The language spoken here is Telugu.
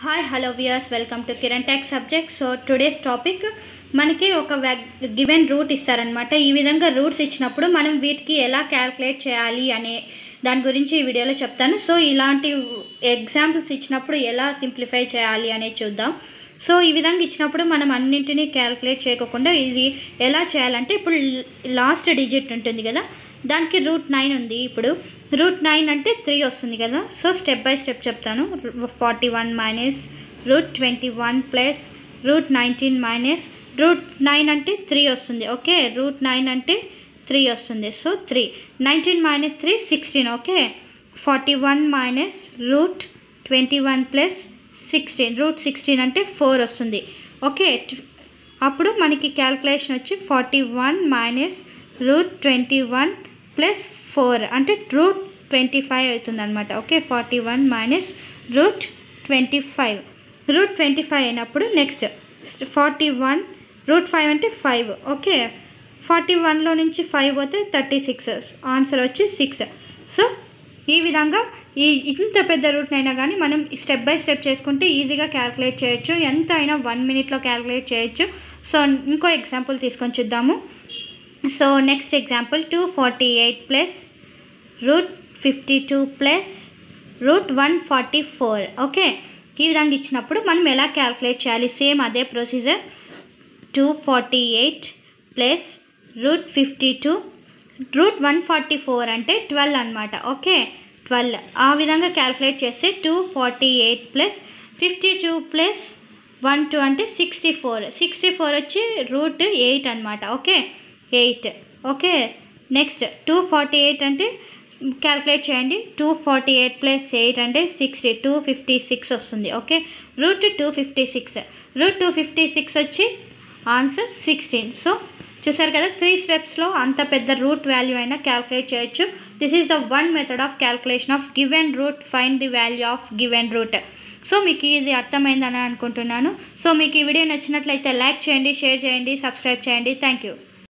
hi hello viewers welcome to Kiran tech subject so today's topic మనకి ఒక గివెన్ రూట్ ఇస్తారనమాట ఈ విధంగా రూట్స్ ఇచ్చినప్పుడు మనం వీటికి ఎలా క్యాల్కులేట్ చేయాలి అనే దాని గురించి ఈ వీడియోలో చెప్తాను సో ఇలాంటి ఎగ్జాంపుల్స్ ఇచ్చినప్పుడు ఎలా సింప్లిఫై చేయాలి అనేది చూద్దాం సో ఈ విధంగా ఇచ్చినప్పుడు మనం అన్నింటినీ క్యాల్కులేట్ చేయకుండా ఇది ఎలా చేయాలంటే ఇప్పుడు లాస్ట్ డిజిట్ ఉంటుంది కదా దానికి రూట్ నైన్ ఉంది ఇప్పుడు రూట్ నైన్ అంటే త్రీ వస్తుంది కదా సో స్టెప్ బై స్టెప్ చెప్తాను forty one minus root twenty one plus root nineteen minus root nine అంటే త్రీ వస్తుంది ఓకే రూట్ నైన్ అంటే త్రీ వస్తుంది so three nineteen minus three sixteen okay forty one minus root twenty one plus sixteen root sixteen అంటే ఫోర్ వస్తుంది ఓకే అప్పుడు మనకి క్యాల్కులేషన్ వచ్చి forty one minus root twenty one plus four అంటే రూట్ ట్వంటీ ఫైవ్ అవుతుంది అనమాట okay forty one minus root twenty five root twenty five అయినప్పుడు next forty one root five అంటే ఫైవ్ ఓకే ఫార్టీ వన్లో నుంచి ఫైవ్ పోతే థర్టీ సిక్స్ ఆన్సర్ వచ్చి సిక్స్ సో ఈ విధంగా ఈ ఇంత పెద్ద రూట్నైనా కానీ మనం స్టెప్ బై స్టెప్ చేసుకుంటే ఈజీగా క్యాల్కులేట్ చేయొచ్చు ఎంత అయినా వన్ మినిట్లో క్యాల్కులేట్ చేయొచ్చు సో ఇంకో ఎగ్జాంపుల్ తీసుకొని చూద్దాము so next example two forty eight plus root fifty two plus root one forty four okay ఈ విధంగా ఇచ్చినప్పుడు మనం ఎలా క్యాల్కులేట్ చేయాలి సేమ్ అదే procedure two forty eight plus root fifty two root one forty four అంటే ట్వెల్వ్ అనమాట ఓకే ట్వెల్వ్ ఆ విధంగా క్యాల్కులేట్ చేస్తే two forty eight plus fifty two plus one two అంటే సిక్స్టీ ఫోర్ సిక్స్టీ ఫోర్ వచ్చి రూట్ ఎయిట్ అనమాట okay eight okay next two forty eight అంటే క్యాల్కులేట్ చేయండి two forty eight plus eight అంటే సిక్స్టీ టూ ఫిఫ్టీ సిక్స్ వస్తుంది okay root two fifty six root two fifty six వచ్చి ఆన్సర్ సిక్స్టీన్ సో చూసారు కదా త్రీ స్టెప్స్లో అంత పెద్ద రూట్ వాల్యూ అయినా క్యాల్కులేట్ చేయొచ్చు this is the one method of calculation of given root find the value of given root so మీకు ఇది అర్థమైందని అనుకుంటున్నాను సో మీకు ఈ వీడియో నచ్చినట్లయితే లైక్ చేయండి షేర్ చేయండి సబ్స్క్రైబ్ చేయండి థ్యాంక్ యూ